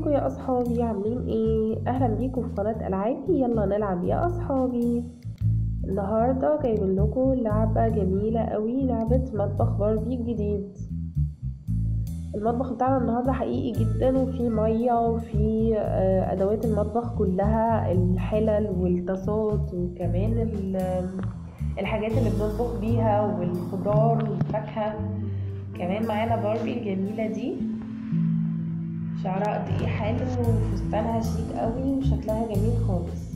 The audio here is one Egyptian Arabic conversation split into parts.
ازيكم يا اصحابي عاملين ايه اهلا بيكم في قناه العابي يلا نلعب يا اصحابي النهارده جايبين لكم لعبه جميله قوي لعبه مطبخ باربي الجديد المطبخ بتاعنا النهارده حقيقي جدا وفيه ميه وفيه آه، ادوات المطبخ كلها الحلل والطاسات وكمان ال- الحاجات اللي بنطبخ بيها والخضار والفاكهه كمان معانا باربي الجميله دي شعرها قد ايه حلو وفستانها شيك قوي وشكلها جميل خالص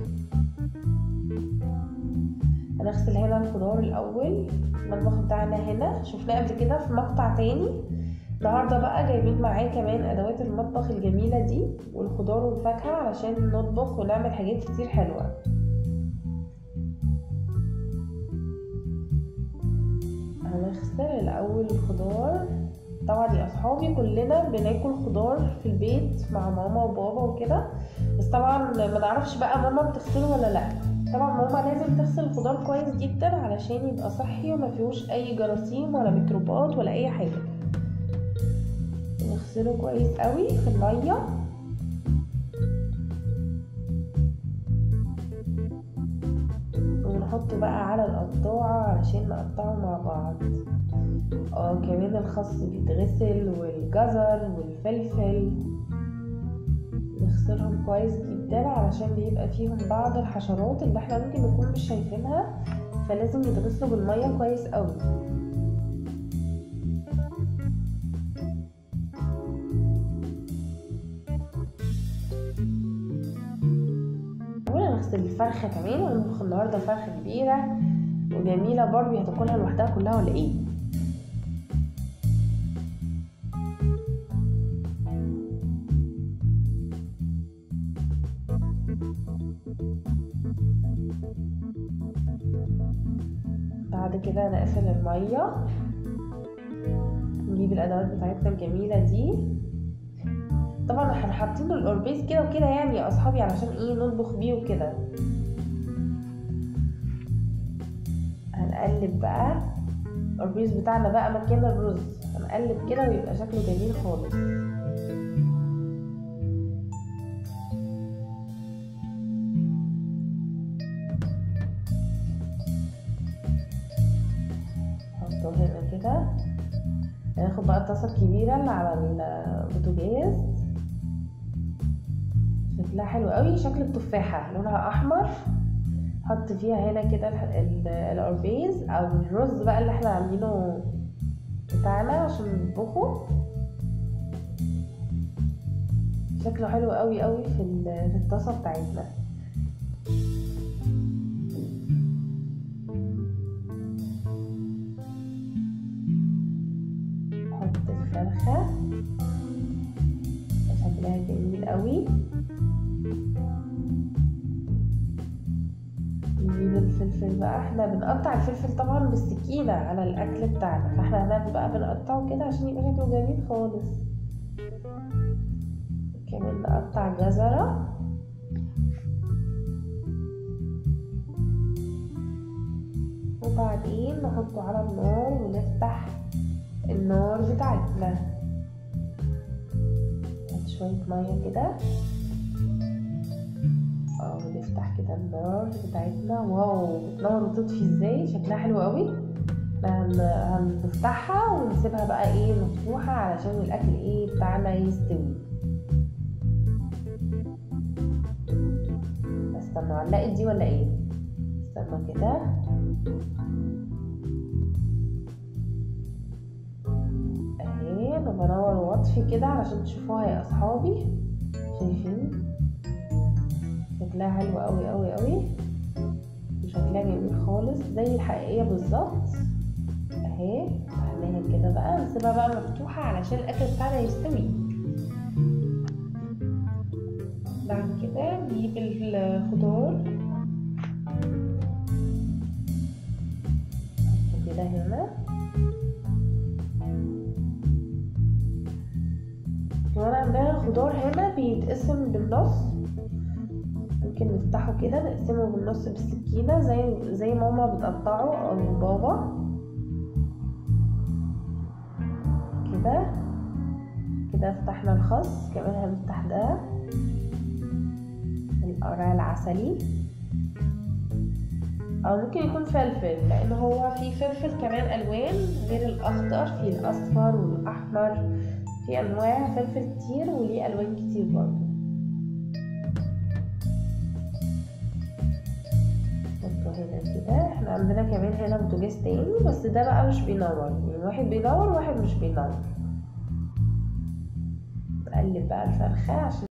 هنغسل هنا الخضار الاول المطبخ بتاعنا هنا شفناه قبل كده في مقطع تاني النهارده بقى جايبين معاه كمان ادوات المطبخ الجميله دي والخضار والفاكهه علشان نطبخ ونعمل حاجات كتير حلوه هنغسل الاول الخضار طبعا يا اصحابي كلنا بناكل خضار في البيت مع ماما وبابا وكده بس طبعا ما نعرفش بقى ماما بتغسله ولا لا طبعا ماما لازم تغسل الخضار كويس جدا علشان يبقى صحي وما فيهوش اي جراثيم ولا ميكروبات ولا اي حاجه نغسله كويس قوي في الميه ونحطه بقى على القطاعة علشان نقطعه مع بعض اه كمان الخس بيتغسل والجزر والفلفل نغسلهم كويس جدا علشان بيبقى فيهم بعض الحشرات اللي احنا ممكن نكون مش شايفينها فلازم يتغسلوا بالمية كويس قوي نغسل الفرخة كمان ونطبخ النهاردة فرخة كبيرة وجميلة باربي هتاكلها لوحدها كلها ولا ايه بعد كده نقفل المية نجيب الأدوات بتاعتنا الجميلة دي طبعا احنا حاطين الأوربيز كده وكده يعني يا أصحابي علشان ايه نطبخ بيه وكده هنقلب بقى الأوربيز بتاعنا بقى مكان الرز هنقلب كده ويبقى شكله جميل خالص نحطه هنا كده هناخد بقى الطاسة الكبيرة اللي على البوتاجاز شكلها حلو قوي شكل التفاحة لونها أحمر حط فيها هنا كده الأوربيز أو الرز بقى اللي احنا عاملينه بتاعنا عشان نطبخه شكله حلو قوي قوي في في الطاسة بتاعتنا نحط الفرخة شكلها جميل قوي نجيب الفلفل بقى احنا بنقطع الفلفل طبعا بالسكينة على الأكل بتاعنا فاحنا هنعمل بقى بنقطعه كده عشان يبقى شكله جميل خالص كمان نقطع جزرة وبعدين نحطه على النار ونفتح النار بتاعتنا نحط شوية مية كده اه ونفتح كده النار بتاعتنا واو بتنور وتطفي ازاي شكلها حلو قوي هن... هنفتحها ونسيبها بقى ايه مفتوحة علشان الاكل ايه بتاعنا يستوي استنى علقت دي ولا ايه استنى كده اهي انا بنور واطفي كده علشان تشوفوها يا اصحابي شايفين شكلها حلو قوي قوي قوي وشكلها جميل خالص زي الحقيقيه بالظبط اهي فتحناها كده بقى نسيبها بقى مفتوحه علشان الاكل بتاعنا يستوي بعد كده نجيب الخضار نحطه كده هنا كمان عندنا الخضار هنا بيتقسم بالنص ممكن نفتحه كده نقسمه بالنص بالسكينة زي زي ماما بتقطعه او بابا كده كده فتحنا الخس كمان هنفتح ده القرع العسلي او ممكن يكون فلفل لان هو في فلفل كمان الوان غير الاخضر في الاصفر والاحمر في انواع فلفل كتير وليه الوان كتير برضه نحطه هنا كده احنا عندنا كمان هنا بوتاجاز تاني بس ده بقى مش بينور يعني واحد بينور وواحد مش بينور نقلب بقى الفرخة عشان